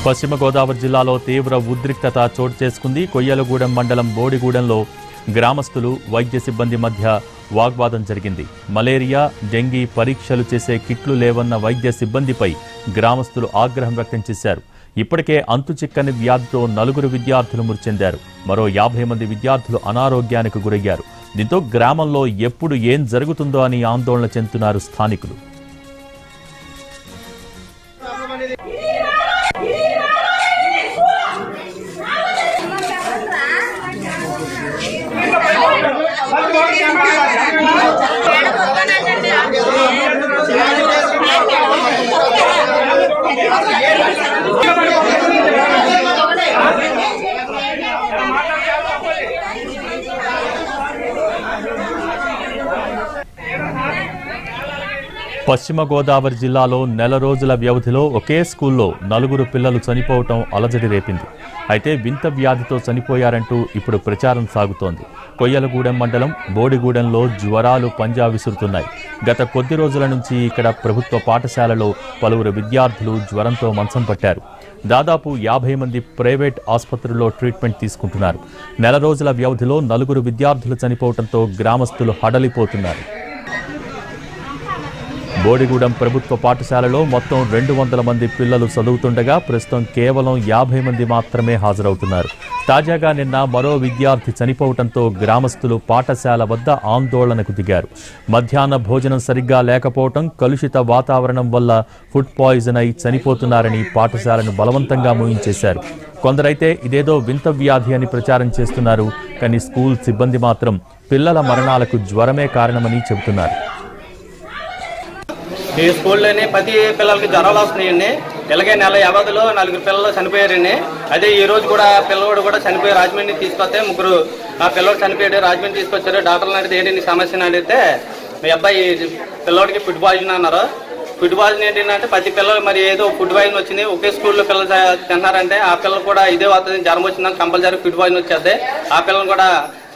పశ్చిమ గోదావరి జిల్లాలో తీవ్ర ఉద్రిక్తత చోటు చేసుకుంది కొయ్యలగూడెం మండలం బోడిగూడెంలో గ్రామస్తులు వైద్య సిబ్బంది మధ్య వాగ్వాదం జరిగింది మలేరియా డెంగీ పరీక్షలు చేసే కిట్లు లేవన్న వైద్య సిబ్బందిపై గ్రామస్తులు ఆగ్రహం వ్యక్తం చేశారు ఇప్పటికే అంతుచిక్కని వ్యాధితో నలుగురు విద్యార్థులు మృతి చెందారు మరో యాభై మంది విద్యార్థులు అనారోగ్యానికి గురయ్యారు దీంతో గ్రామంలో ఎప్పుడు ఏం జరుగుతుందో అని ఆందోళన చెందుతున్నారు స్థానికులు పశ్చిమ గోదావరి జిల్లాలో నెల రోజుల వ్యవధిలో ఒకే స్కూల్లో నలుగురు పిల్లలు చనిపోవటం అలజడి రేపింది అయితే వింత వ్యాధితో చనిపోయారంటూ ఇప్పుడు ప్రచారం సాగుతోంది కొయ్యలగూడెం మండలం బోడిగూడెంలో జ్వరాలు పంజా విసురుతున్నాయి గత కొద్ది రోజుల నుంచి ఇక్కడ ప్రభుత్వ పాఠశాలలో పలువురు విద్యార్థులు జ్వరంతో మంచం పట్టారు దాదాపు యాభై మంది ప్రైవేట్ ఆసుపత్రుల్లో ట్రీట్మెంట్ తీసుకుంటున్నారు నెల రోజుల వ్యవధిలో నలుగురు విద్యార్థులు చనిపోవడంతో గ్రామస్తులు హడలిపోతున్నారు బోడిగూడెం ప్రభుత్వ పాఠశాలలో మొత్తం రెండు వందల మంది పిల్లలు చదువుతుండగా ప్రస్తుతం కేవలం యాభై మంది మాత్రమే హాజరవుతున్నారు తాజాగా నిన్న మరో విద్యార్థి చనిపోవడంతో గ్రామస్తులు పాఠశాల వద్ద ఆందోళనకు దిగారు మధ్యాహ్న భోజనం సరిగ్గా లేకపోవటం కలుషిత వాతావరణం వల్ల ఫుడ్ పాయిజన్ అయి చనిపోతున్నారని పాఠశాలను బలవంతంగా మూయించేశారు కొందరైతే ఇదేదో వింత వ్యాధి అని ప్రచారం చేస్తున్నారు కానీ స్కూల్ సిబ్బంది మాత్రం పిల్లల మరణాలకు జ్వరమే కారణమని చెబుతున్నారు ఈ స్కూల్లోనే ప్రతి పిల్లలకి జ్వరాలు వస్తున్నాయండి ఇలాగే నెల వ్యవధిలో నలుగురు పిల్లలు చనిపోయారండి అదే ఈ రోజు కూడా పిల్లవాడు కూడా చనిపోయి రాజమండ్రి తీసుకొస్తే ముగ్గురు ఆ పిల్లవాడు చనిపోయాడు రాజమండ్రి తీసుకొచ్చారు డాక్టర్లు అడిగితే ఏంటి నీ సమస్య అని అడిగితే మీ అబ్బాయి పిల్లవాడికి ఫుడ్ పాయిజన్ అన్నారు ఫుడ్ పాయిజన్ ఏంటంటే ప్రతి పిల్లలు మరి ఏదో ఫుడ్ పాయిజన్ వచ్చింది ఒకే స్కూల్లో పిల్లలు చ- తిన్నారంటే ఆ పిల్లలు కూడా ఇదే వస్తుంది జ్వరం వచ్చిందని కంపల్సరీ ఫుడ్ పాయిజన్ వచ్చేస్తే ఆ పిల్లలు కూడా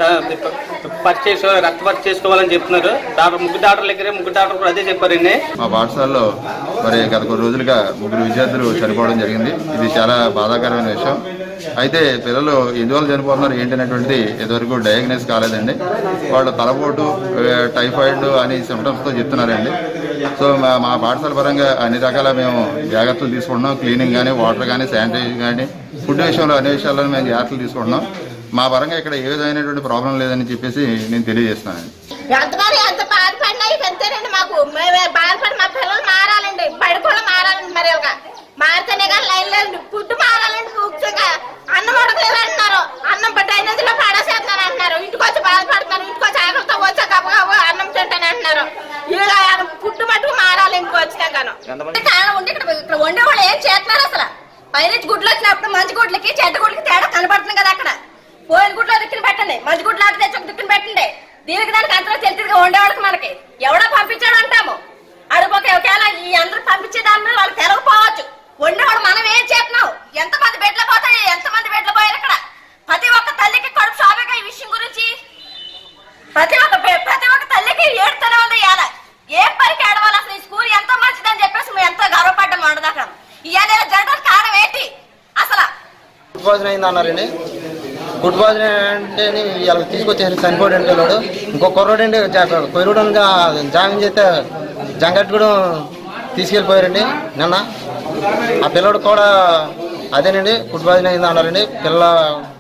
పరీక్ష చేసు రక్త పరీక్ష చేసుకోవాలని చెప్తున్నారు డాక్టర్ ముగ్గురు డాక్టర్ల దగ్గర ముగ్గురు డాక్టర్ కూడా అదే చెప్పారండి మా పాఠశాలలో మరి గత కొన్ని రోజులుగా ముగ్గురు విద్యార్థులు చనిపోవడం జరిగింది ఇది చాలా బాధాకరమైన విషయం అయితే పిల్లలు ఎందువల్ల చనిపోతున్నారు ఏంటనేటువంటిది ఇదివరకు డయాగ్నైజ్ కాలేదండి వాళ్ళు తలపోటు ఏ, టైఫాయిడ్ అని సిమ్టమ్స్తో చెప్తున్నారండి సో మా మా పాఠశాల పరంగా అన్ని రకాల మేము జాగ్రత్తలు తీసుకుంటున్నాం క్లీనింగ్ కానీ వాటర్ కానీ శానిటైజింగ్ కానీ ఫుడ్ విషయంలో అన్ని విషయాల్లో మేము జాగ్రత్తలు తీసుకుంటున్నాం మా పరంగా ఇక్కడ ఏ విధమైనటువంటి ప్రాబ్లం లేదని చెప్పేసి నేను తెలియజేస్తున్నానండి ఎంత మరి ఎంత బాధపడినా ఇక అంతేనండి మాకు మేమే బాధపడి మా పిల్లలు మారాలండి బడి కూడా మారాలండి మరి ఇలాగా మారితేనే కానీ లైన్ లేదు ఫుడ్ మారాలండి ముఖ్యంగా అన్నం ఉడకలేదు అంటున్నారు అన్నం డ్రైనేజ్ లో పడేసేస్తున్నారు అంటున్నారు ఇంటికి వచ్చి బాధపడుతున్నారు ఇంటికి వచ్చి ఆకలితో వచ్చా గబగబా అన్నం తింటాను అంటున్నారు ఇలా ఫుడ్ మటుకు మారాలి ఇంటికి వచ్చినాకను కారణం ఉంటే ఇక్కడ ఇక్కడ వండే వాళ్ళు ఏం చేస్తున్నారు అసలు పైనుంచి గుడ్లు వచ్చినప్పుడు మంచి గుడ్లకి చెడ్డ గుడ్లకి తేడా కనబడుతుంది కదా అక్కడ పోయిన గుడ్లో దిక్కుని పెట్టండి మంచి గుడ్లు ఆట తెచ్చి ఒక దిక్కుని పెట్టండి దీనికి దానికి అంతలో తెలుసుగా వండేవాళ్ళకి మనకి ఎవడో పంపించాడు అంటాము అడుగుపోక ఒకవేళ ఈ అందరూ పంపించే దాని మీద వాళ్ళకి తెలవకపోవచ్చు వండేవాడు మనం ఏం చేస్తున్నాం ఎంతమంది బెడ్లు పోతాయి ఎంతమంది బెడ్లు పోయారు ఇక్కడ ప్రతి ఒక్క తల్లికి కడుపు షాపేగా ఈ విషయం గురించి ప్రతి ఒక్క బె- ప్రతి ఒక్క తల్లికి ఏడుతూనే ఉంది ఇవాళ ఏ పనికి ఏడవాలి అసలు ఈ స్కూల్ ఎంతో మంచిదని చెప్పేసి మేము ఎంతో గర్వపడ్డాం వండదాకా ఇవాళ ఇలా జరగడానికి కారణం ఏంటి అసలు ఫుడ్ పాయిజన్ అయింది అన్నారండి ఫుడ్ పాయిజన్ అంటే ఇలా తీసుకొచ్చేసి చనిపోయాడు అంటే వాడు ఇంకో కుర్రోడు అండి కొయ్యడంగా జాయిన్ చేస్తే జంగట్టుగూడెం తీసుకెళ్ళిపోయారండి నిన్న ఆ పిల్లడు కూడా అదేనండి ఫుడ్ పాయిజన్ అయింది అన్నారండి పిల్ల